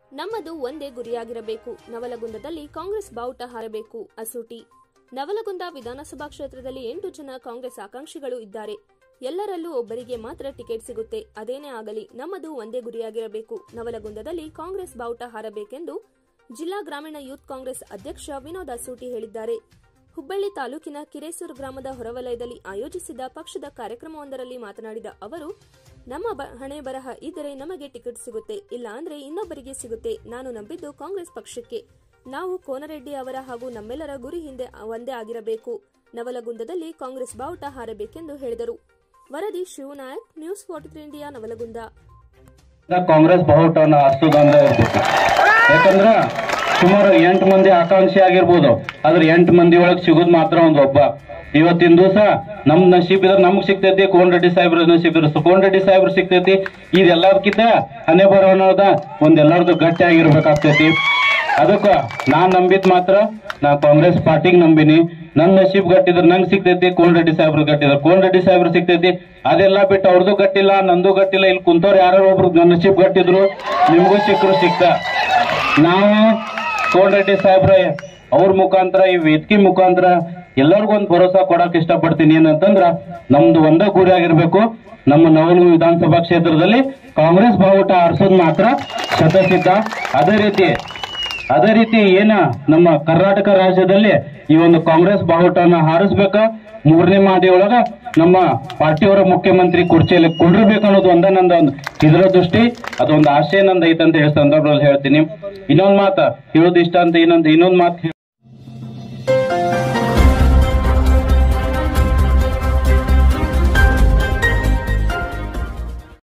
ನಮ್ಮದು ಒಂದೇ ಗುರಿಯಾಗಿರಬೇಕು ನವಲಗುಂದದಲ್ಲಿ ಕಾಂಗ್ರೆಸ್ ಬಾವುಟ ಹಾರಬೇಕು ಅಸೂಟಿ ನವಲಗುಂದ ವಿಧಾನಸಭಾ ಕ್ಷೇತ್ರದಲ್ಲಿ ಎಂಟು ಜನ ಕಾಂಗ್ರೆಸ್ ಆಕಾಂಕ್ಷಿಗಳು ಇದ್ದಾರೆ ಎಲ್ಲರಲ್ಲೂ ಒಬ್ಬರಿಗೆ ಮಾತ್ರ ಟಿಕೆಟ್ ಸಿಗುತ್ತೆ ಅದೇನೇ ಆಗಲಿ ನಮ್ಮದು ಒಂದೇ ಗುರಿಯಾಗಿರಬೇಕು ನವಲಗುಂದದಲ್ಲಿ ಕಾಂಗ್ರೆಸ್ ಬಾವುಟ ಹಾರಬೇಕೆಂದು ಜಿಲ್ಲಾ ಗ್ರಾಮೀಣ ಯೂತ್ ಕಾಂಗ್ರೆಸ್ ಅಧ್ಯಕ್ಷ ವಿನೋದ್ ಅಸೂಟಿ ಹೇಳಿದ್ದಾರೆ ಹುಬ್ಬಳ್ಳಿ ತಾಲೂಕಿನ ಕಿರೇಸೂರು ಗ್ರಾಮದ ಹೊರವಲಯದಲ್ಲಿ ಆಯೋಜಿಸಿದ ಪಕ್ಷದ ಕಾರ್ಯಕ್ರಮವೊಂದರಲ್ಲಿ ಮಾತನಾಡಿದ ಅವರು ನಮ್ಮ ಬ- ಹಣೆ ಬರಹ ಇದ್ದರೆ ನಮಗೆ ಟಿಕೆಟ್ ಸಿಗುತ್ತೆ ಇಲ್ಲ ಅಂದ್ರೆ ಇನ್ನೊಬ್ಬರಿಗೆ ಸಿಗುತ್ತೆ ನಾನು ನಂಬಿದ್ದು ಕಾಂಗ್ರೆಸ್ ಪಕ್ಷಕ್ಕೆ ನಾವು ಕೋನರೆಡ್ಡಿ ಅವರ ಹಾಗೂ ನಮ್ಮೆಲ್ಲರ ಗುರಿ ಹಿಂದೆ ಒಂದೇ ಆಗಿರಬೇಕು ನವಲಗುಂದದಲ್ಲಿ ಕಾಂಗ್ರೆಸ್ ಬಾವುಟ ಹಾರಬೇಕೆಂದು ಹೇಳಿದರು ವರದಿ Shivanayak news forty three India Navalgund Congress ಬಾವುಟವನ್ನು ಹಾರಿಸೋದಂದ ಇರ್ಬೇಕು ಯಾಕಂದ್ರ ಸುಮಾರು ಎಂಟು ಮಂದಿ ಆಕಾಂಕ್ಷಿ ಆಗಿರ್ಬೋದು ಆದ್ರೆ ಎಂಟು ಮಂದಿ ಒಳಗ್ ಸಿಗುದ್ ಮಾತ್ರ ಒಂದ್ ಒಬ್ಬ ಇವತ್ತಿನ ದಿವಸ ನಮ್ ನಶೀಬ್ ಇದ್ರೆ ನಮ್ಗ್ ಸಿಗ್ತೈತಿ ಕೋನ್ ರೆಡ್ಡಿ ಸಾಹೇಬ್ರ ನಶೀಬ್ ಇದ್ರೆ ಕೋನ್ ರೆಡ್ಡಿ ಸಾಹೇಬ್ರ ಸಿಗ್ತೈತಿ ಇದೆಲ್ಲದಕ್ಕಿಂತ ಹಣೆ ಬರೋ ಅನ್ನೋದ ಒಂದ್ ಎಲ್ಲಾರ್ದು ಗಟ್ಟಿ ಆಗಿರ್ಬೇಕಾಗ್ತೈತಿ ಅದಕ್ಕ ನಾನ್ ನಂಬಿದ್ ಮಾತ್ರ ನಾ ಕಾಂಗ್ರೆಸ್ ಪಾರ್ಟಿಗೆ ನಂಬಿನಿ ನನ್ ನಶೀಬ್ ಗಟ್ಟಿದ್ರೆ ನಂಗ್ ಸಿಗ್ತೈತಿ ಕೋನ್ ರೆಡ್ಡಿ ಸಾಹೇಬ್ರು ಗಟ್ಟಿದ್ರೆ ಕೋನ್ ರೆಡ್ಡಿ ಸಾಹೇಬ್ರು ಸಿಗ್ತೈತಿ ಅದೆಲ್ಲ ಬಿಟ್ಟು ಅವ್ರದ್ದು ಗಟ್ಟಿಲ್ಲ ನಂದು ಗಟ್ಟಿಲ್ಲ ಇಲ್ಲಿ ಕುಂತವ್ರು ಯಾರು ಒಬ್ರು ನನ್ನ ನಶೀಬ್ ಗಟ್ಟಿದ್ರು ನಿಮ್ಗೂ ಸಿಕ್ಕರು ಸಿಕ್ತ ನಾವು ಕೋನ್ ರೆಡ್ಡಿ ಸಾಹೇಬ್ರ ಅವ್ರ ಮುಖಾಂತರ ಈ ವೇದಿಕೆ ಮುಖಾಂತರ ಎಲ್ಲರಿಗೂ ಒಂದು ಭರೋಸಾ ಕೊಡಕ್ ಇಷ್ಟಪಡ್ತೀನಿ ಏನಂತಂದ್ರ ನಮ್ದು ಒಂದೇ ಗುರಿ ಆಗಿರ್ಬೇಕು ನಮ್ಮ ನವಲಗುಂದ ವಿಧಾನಸಭಾ ಕ್ಷೇತ್ರದಲ್ಲಿ ಕಾಂಗ್ರೆಸ್ ಬಾವುಟ ಆರಿಸೋದು ಮಾತ್ರ ಶತಸಿದ್ಧ ಅದೇ ರೀತಿ ಅದೇ ರೀತಿ ಏನ ನಮ್ಮ ಕರ್ನಾಟಕ ರಾಜ್ಯದಲ್ಲಿ ಈ ಒಂದು ಕಾಂಗ್ರೆಸ್ ಬಾವುಟನ ಹಾರಿಸ್ಬೇಕ ಮೂರನೇ ಮಾದಿ ಒಳಗ ನಮ್ಮ ಪಾರ್ಟಿಯವರ ಮುಖ್ಯಮಂತ್ರಿ ಕುರ್ಚಿಯಲ್ಲಿ ಕುಂಡಿರ್ಬೇಕು ಅನ್ನೋದು ಒಂದ ನಂದ ಒಂದು ಇದರ ದೃಷ್ಟಿ ಅದೊಂದು ಆಶಯ ನಂದ ಐತಂತ ಹೇಳಿ ಸಂದರ್ಭದಲ್ಲಿ ಹೇಳ್ತೀನಿ ಇನ್ನೊಂದ್ ಮಾತ ಹೇಳೋದು ಇಷ್ಟ ಅಂತ ಇನ್ನೊಂದು ಇನ್ನೊಂದ್ ಮಾತು